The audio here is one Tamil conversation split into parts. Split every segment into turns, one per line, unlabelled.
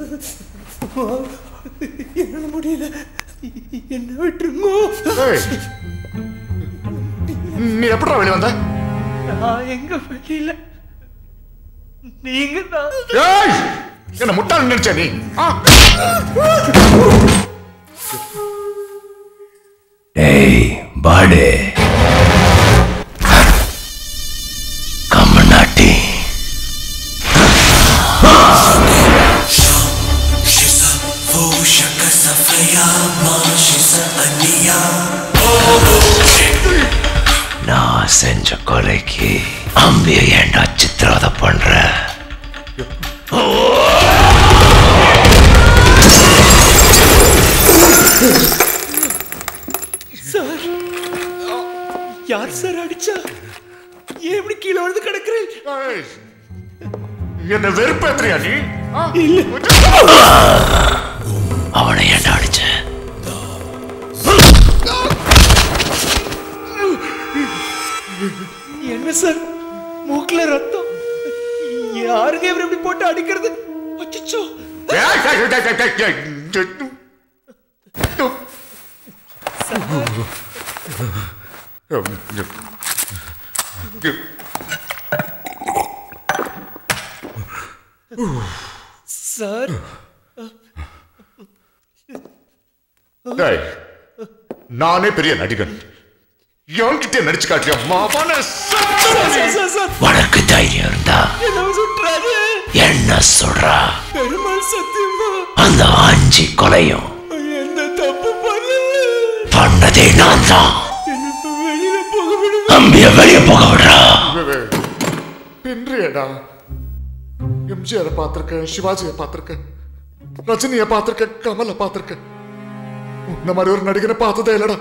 என்னால முடியல என்ன விட்டுருங்கோ
ஏய், நீ எப்படா வெளிய வந்த
நான் எங்க வெளியில நீங்க தான்
ஏய் என்ன முட்டாள் நினைச்ச நீ ஆ?
ஏய் பாடு கம்மநாட்டி நான் செஞ்ச கொலைக்கு அம்பிய ஏண்டா சித்திரவதை பண்ற
சார் யார் சார் அடிச்சா ஏன் இப்படி கீழே விழுந்து கிடக்குறேன்
ஏய், என்ன வெறுப்பேத்துறியா நீ ஆ?
அவனை ஏண்டா அடிச்ச
என்ன சார் மூக்குல ரத்தம் யாருங்க இவர் இப்படி போட்டு அடிக்கிறது அச்சச்சோ
ஏய், ஏய், ஏய், ஏய், ஏய், ஏய், ஏய்.
சார்
டேய், நானே பெரிய நடிகன் என்கிட்ட நடிச்சு காட்டியா மாவான
சார், சார், சார்
உனக்கு தைரியம் இருந்தா
என்ன சுற்றாரு
என்ன சொல்றா
பெருமாள் சத்தியமா
அந்த அஞ்சு கொலையும்
எந்த தப்பு பண்ணல
பண்ணதே நான் தான்
என்ன இப்ப வெளியில போக விடுங்க
அம்பிய வெளிய போக விடுறா
பின்றியடா எம்ஜிஆரை பார்த்திருக்கேன் சிவாஜியை பார்த்திருக்கேன் ரஜினியை பார்த்திருக்கேன் கமலை பார்த்திருக்கேன் உன்ன மாதிரி ஒரு நடிகனை பார்த்ததே இல்லடா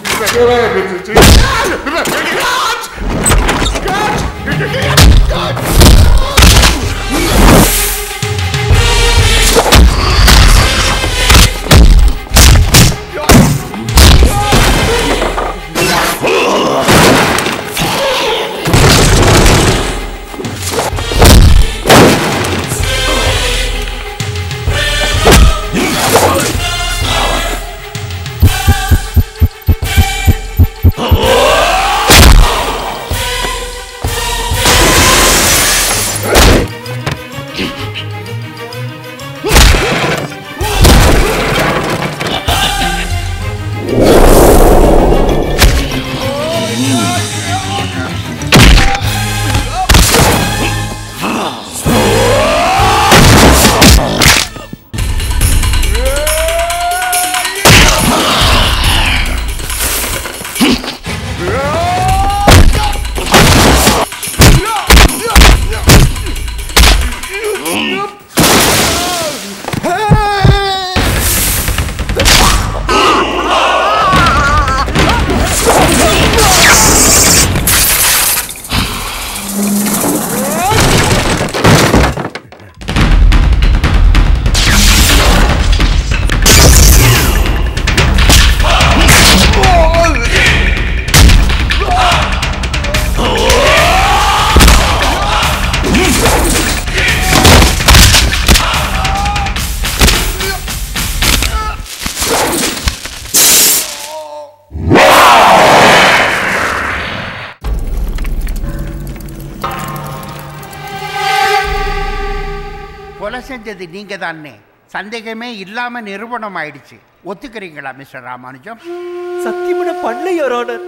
கொலை செஞ்சது நீங்க தானே சந்தேகமே இல்லாம நிரூபணம் ஆயிடுச்சு ஒத்துக்கிறீங்களா மிஸ்டர் ராமானுஜம்
சத்தியமான பண்ணல your honour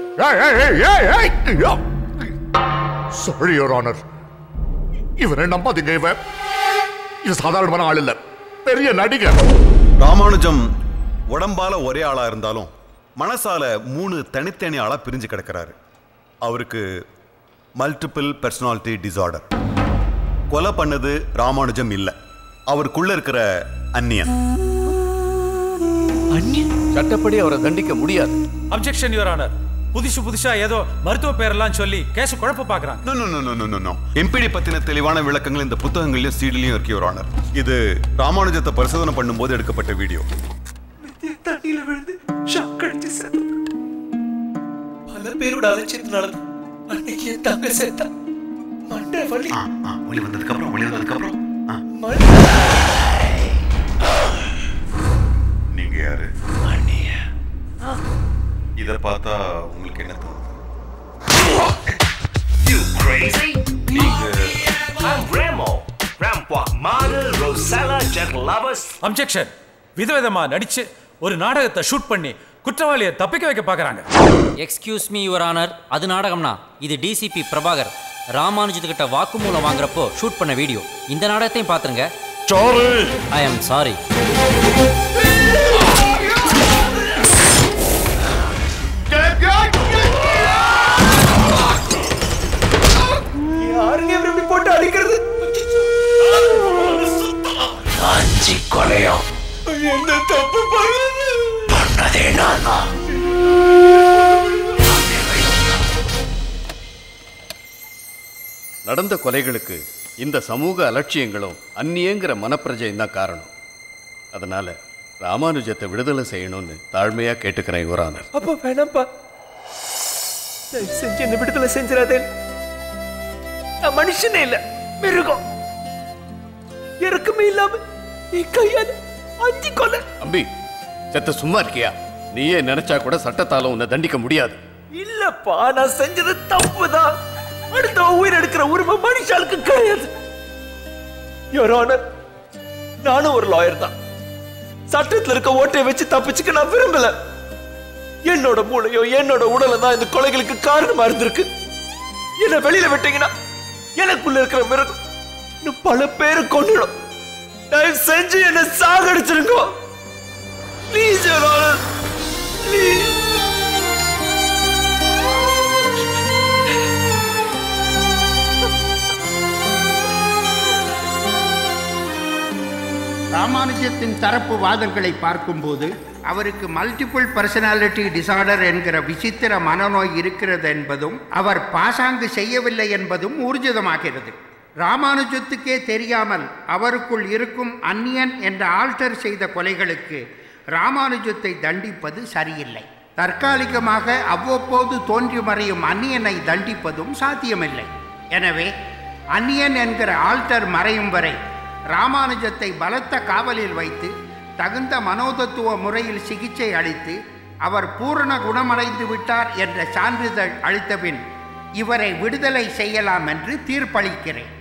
sorry your honour இவனை நம்பாதீங்க இவன் இவன் சாதாரணமான ஆள் இல்ல பெரிய நடிகர்
ராமானுஜம் உடம்பால ஒரே ஆளா இருந்தாலும் மனசால மூணு தனித்தனி ஆளா பிரிஞ்சு கிடக்கிறாரு அவருக்கு மல்டிபிள் பர்சனாலிட்டி டிசார்டர் கொலை பண்ணது ராமானுஜம் இல்ல அவருக்குள்ள இருக்கிற அந்நியன்
சட்டப்படி அவரை தண்டிக்க முடியாது
அப்ஜெக்ஷன் யுவர் ஆனர் புதுசு புதுசா ஏதோ மருத்துவ பேரெல்லாம் சொல்லி கேஸ் குழப்ப பாக்குறாங்க
no no no no no no எம்பிடி பத்தின தெளிவான விளக்கங்கள் இந்த புத்தகங்களையும் சீடிலையும் இருக்கு யுவர் ஆனர் இது ராமானுஜத்தை பரிசோதனை பண்ணும்போது எடுக்கப்பட்ட வீடியோ
தண்ணியில விழுந்து ஷாக் அடிச்சு செத்து பல பேரோட அலட்சியத்தினால அன்னைக்கு என் தங்க செத்தா மண்டை வலி
வெளி வந்ததுக்கு அப்புறம் வெளி வந்ததுக்கு அப்புறம்
மண்டை
இதை பார்த்தா உங்களுக்கு என்ன தோணுது
You crazy?
நீங்க
I'm Remo. Ramquak model, Rosella, gentle lovers.
Objection விதவிதமா நடிச்சு ஒரு நாடகத்தை ஷூட் பண்ணி குற்றவாளியை தப்பிக்க வைக்க பார்க்கறாங்க
எக்ஸ்கியூஸ் மீ யுவர் ஆனர் அது நாடகம்னா இது டிசிபி பிரபாகர் ராமானுஜத்துக்கிட்ட வாக்குமூலம் வாங்குறப்போ ஷூட் பண்ண வீடியோ இந்த நாடகத்தையும் பார்த்துருங்க ஐ எம் சாரி
யாருங்க இவரை இப்படி போட்டு அடிக்கிறது
அஞ்சு கொலையும்
என்ன தப்பு பண்ணது
பண்ணதே நான் தான்
நடந்த கொலைகளுக்கு இந்த சமூக அலட்சியங்களும் அந்நியங்கிற மனப்பிரஜையும் தான் காரணம் அதனால ராமானுஜத்தை விடுதலை செய்யணும்னு தாழ்மையா கேட்டுக்கிறேன் யுவரானர்
அப்பா வேணாம்ப்பா தயவு செஞ்சு என்ன விடுதலை செஞ்சிடாதே நான் மனுஷனே இல்ல மிருகம் இறக்கமே இல்லாம நீ கையால அஞ்சு கொலை
அம்பி செத்த சும்மா இருக்கியா நீயே நினைச்சா கூட சட்டத்தால உன்னை தண்டிக்க முடியாது
இல்லப்பா நான் செஞ்சது தப்புதான் அடுத்த உயிர் எடுக்கிற உரிமை மனுஷாளுக்கு கிடையாது யுவர் ஆனர் நானும் ஒரு லாயர் தான் சட்டத்துல இருக்க ஓட்டையை வச்சு தப்பிச்சுக்க நான் விரும்பல என்னோட மூளையோ என்னோட உடலும் தான் இந்த கொலைகளுக்கு காரணமா இருந்திருக்கு என்ன வெளியில விட்டீங்கன்னா எனக்குள்ள இருக்கிற மிருகம் இன்னும் பல பேரை கொண்டுடும் தயவு செஞ்சு என்ன சாகடிச்சிருங்க ப்ளீஸ் யுவர் ஆனர் ப்ளீஸ்
ராமானுஜத்தின் தரப்பு வாதங்களை பார்க்கும்போது அவருக்கு மல்டிபிள் பர்சனாலிட்டி டிசார்டர் என்கிற விசித்திர மனநோய் இருக்கிறது என்பதும் அவர் பாசாங்கு செய்யவில்லை என்பதும் ஊர்ஜிதமாகிறது ராமானுஜத்துக்கே தெரியாமல் அவருக்குள் இருக்கும் அந்நியன் என்ற ஆல்டர் செய்த கொலைகளுக்கு ராமானுஜத்தை தண்டிப்பது சரியில்லை தற்காலிகமாக அவ்வப்போது தோன்றி மறையும் அந்நியனை தண்டிப்பதும் சாத்தியமில்லை எனவே அந்நியன் என்கிற ஆல்டர் மறையும் வரை ராமானுஜத்தை பலத்த காவலில் வைத்து தகுந்த மனோதத்துவ முறையில் சிகிச்சை அளித்து அவர் பூரண குணமடைந்து விட்டார் என்ற சான்றிதழ் அளித்தபின் இவரை விடுதலை செய்யலாம் என்று தீர்ப்பளிக்கிறேன்